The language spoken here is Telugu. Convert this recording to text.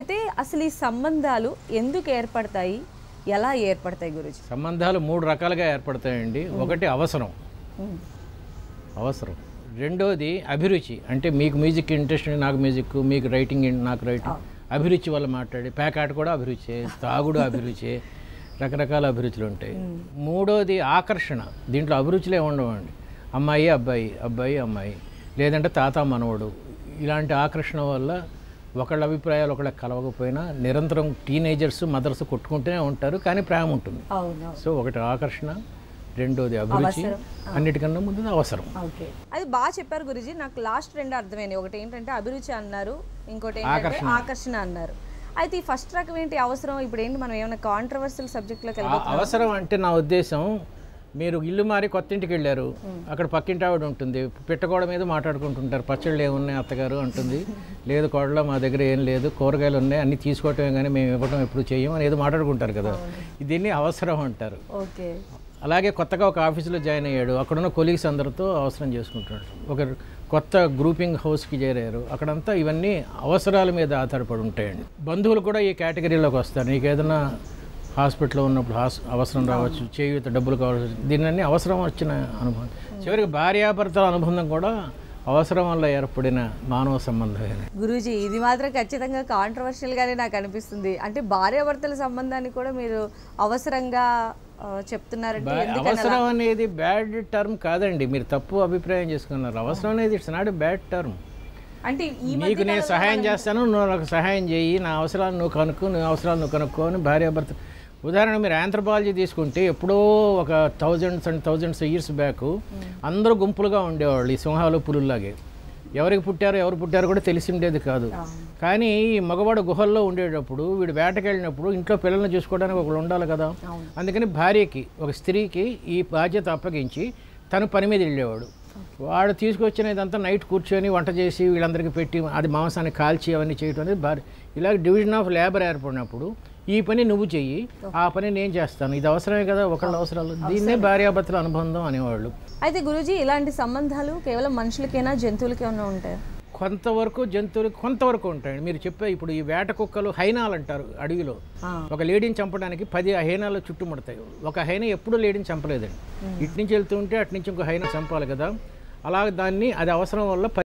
అయితే అసలు ఈ సంబంధాలు ఎందుకు ఏర్పడతాయి ఎలా ఏర్పడతాయి గురుజీ సంబంధాలు మూడు రకాలుగా ఏర్పడతాయండి ఒకటి అవసరం అవసరం రెండోది అభిరుచి అంటే మీకు మ్యూజిక్ ఇంట్రెస్ట్ నాకు మ్యూజిక్ మీకు రైటింగ్ నాకు రైటింగ్ అభిరుచి వల్ల మాట్లాడి ప్యాకాట్ కూడా అభిరుచి తాగుడు అభిరుచి రకరకాల అభిరుచులు ఉంటాయి మూడోది ఆకర్షణ దీంట్లో అభిరుచులే ఉండవండి అమ్మాయి అబ్బాయి అబ్బాయి అమ్మాయి లేదంటే తాత మనవడు ఇలాంటి ఆకర్షణ వల్ల ఒకళ్ళ అభిప్రాయాలు ఒకళ్ళ కలవకపోయినా నిరంతరం టీనేజర్స్ మదర్స్ కొట్టుకుంటూనే ఉంటారు కానీ ప్రేమ ఉంటుంది అవును సో ఒకటి ఆకర్షణ రెండోది అభిరుచి అన్నిటికన్నా ముందు అవసరం ఓకే అది బాగా చెప్పారు గురుజీ నాకు లాస్ట్ రెండు అర్థమైంది ఒకటి ఏంటంటే అభిరుచి అన్నారు ఇంకోటి ఏంటంటే ఆకర్షణ అన్నారు అయితే ఈ ఫస్ట్ రకం ఏంటి అవసరం ఇప్పుడు ఏంటి మనం ఏమైనా కాంట్రవర్షియల్ సబ్జెక్ట్లోకి ఆ అవసరం అంటే నా ఉద్దేశం మీరు ఇల్లు మారి కొత్త ఇంటికి వెళ్ళారు అక్కడ పక్కింటి ఆవిడ ఉంటుంది పిట్టగోడ మీద మాట్లాడుకుంటుంటారు పచ్చళ్ళు ఏమున్నాయి అత్తగారు అంటుంది లేదు కోడలో మా దగ్గర ఏం లేదు కూరగాయలు ఉన్నాయి అన్ని తీసుకోవటమే కానీ మేము ఇవ్వటం ఎప్పుడు చేయం అని ఏదో మాట్లాడుకుంటారు కదా దీన్ని అవసరం అంటారు ఓకే అలాగే కొత్తగా ఒక ఆఫీసులో జాయిన్ అయ్యాడు అక్కడున్న కొలీగ్స్ అందరితో అవసరం చేసుకుంటాడు ఒక కొత్త గ్రూపింగ్ హౌస్కి చేరారు అక్కడంతా ఇవన్నీ అవసరాల మీద ఆధారపడి ఉంటాయండి బంధువులు కూడా ఈ కేటగిరీలోకి వస్తారు నీకు ఏదైనా హాస్పిటల్లో ఉన్నప్పుడు హాస్ అవసరం రావచ్చు చేయూత డబ్బులు కావచ్చు దీన్ని అవసరం వచ్చిన అనుభవం చివరికి భార్యాభర్తల అనుబంధం కూడా అవసరం వల్ల ఏర్పడిన మానవ సంబంధమే గురూజీ ఇది మాత్రం ఖచ్చితంగా కాంట్రవర్షియల్ గానే నాకు అనిపిస్తుంది అంటే భార్యాభర్తల సంబంధాన్ని కూడా మీరు అవసరంగా ఆ, చెప్తున్నారంటే బా- ఎందుకని అలా? అవసరం అనేది బ్యాడ్ టర్మ్ కాదండి మీరు తప్పు అభిప్రాయం చేసుకున్నారు అవసరం అనేది ఇట్స్ నాట్ బ్యాడ్ టర్మ్ అంటే ఈ నీకు నేను సహాయం చేస్తాను నువ్వు నాకు సహాయం చేయి నా అవసరాలు నువ్వు కనుక్కో నువ్వు అవసరాలు నువ్వు కనుక్కో అని భార్యాభర్త ఉదాహరణ మీరు ఆంథ్రపాలజీ తీసుకుంటే ఎప్పుడో ఒక thousands and thousands years back అందరూ గుంపులుగా ఉండేవాళ్ళు ఈ సింహాలు పులుల్లాగే ఎవరికి పుట్టారో ఎవరు పుట్టారో కూడా తెలిసి ఉండేది కాదు కానీ ఈ మగవాడు గుహల్లో ఉండేటప్పుడు వీడు వేటకెళ్ళినప్పుడు ఇంట్లో పిల్లల్ని చూసుకోవడానికి ఒకళ్ళు ఉండాలి కదా అందుకని భార్యకి ఒక స్త్రీకి ఈ బాధ్యత అప్పగించి తను పని మీద వెళ్ళేవాడు వాడు తీసుకొచ్చిన ఇదంతా నైట్ కూర్చొని వంట చేసి వీళ్ళందరికీ పెట్టి అది మాంసాన్ని కాల్చి అవన్నీ చేయటం అనేది భార్య ఇలా డివిజన్ ఆఫ్ లేబర్ ఏర్పడినప్పుడు ఈ పని నువ్వు చెయ్యి ఆ పని నేను చేస్తాను ఇది అవసరమే కదా ఒకళ్ళ అవసరాలు దీన్నే భార్యాభర్తల అనుబంధం అనేవాళ్ళు అయితే గురూజీ ఇలాంటి సంబంధాలు కేవలం మనుషులకైనా జంతువులకైనా ఉంటాయి కొంతవరకు జంతువులు కొంతవరకు ఉంటాయండి మీరు చెప్పే ఇప్పుడు ఈ వేట కుక్కలు హైనాలు అంటారు అడవిలో ఒక లేడీని చంపడానికి పది హైనాలు చుట్టుముడతాయి ఒక హైన ఎప్పుడూ లేడీని చంపలేదండి ఇటు నుంచి వెళ్తూ ఉంటే అటు నుంచి ఇంకో హైన చంపాలి కదా అలా దాన్ని అది అవసరం వల్ల